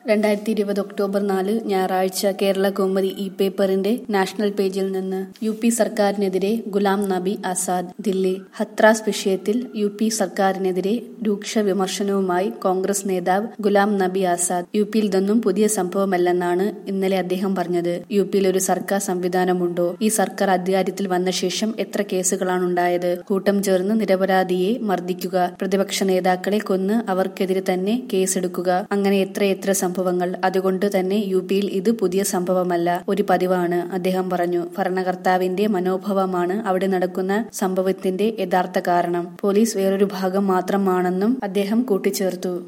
രണ്ടായിരത്തി ഇരുപത് ഒക്ടോബർ നാല് ഞായറാഴ്ച കേരള കൗമുദി ഇ പേപ്പറിന്റെ നാഷണൽ പേജിൽ നിന്ന് യു പി സർക്കാരിനെതിരെ ഗുലാം നബി ആസാദ് ദില്ലി ഹത്രാസ് വിഷയത്തിൽ യു പി സർക്കാരിനെതിരെ രൂക്ഷ വിമർശനവുമായി കോൺഗ്രസ് നേതാവ് ഗുലാം നബി ആസാദ് യു പിയിൽ ഇതൊന്നും പുതിയ സംഭവമല്ലെന്നാണ് ഇന്നലെ അദ്ദേഹം പറഞ്ഞത് യു പിയിൽ ഒരു സർക്കാർ സംവിധാനമുണ്ടോ ഈ സർക്കാർ അധികാരത്തിൽ വന്ന ശേഷം എത്ര കേസുകളാണ് ഉണ്ടായത് കൂട്ടം ചേർന്ന് നിരപരാധിയെ മർദ്ദിക്കുക പ്രതിപക്ഷ നേതാക്കളെ കൊന്ന് അവർക്കെതിരെ തന്നെ കേസെടുക്കുക അങ്ങനെ എത്രയെത്ര സംഭവങ്ങൾ അതുകൊണ്ട് തന്നെ യു പിയിൽ ഇത് പുതിയ സംഭവമല്ല ഒരു പതിവാണ് അദ്ദേഹം പറഞ്ഞു ഭരണകർത്താവിന്റെ മനോഭാവമാണ് അവിടെ നടക്കുന്ന സംഭവത്തിന്റെ യഥാർത്ഥ കാരണം പോലീസ് വേറൊരു ഭാഗം മാത്രമാണെന്നും അദ്ദേഹം കൂട്ടിച്ചേർത്തു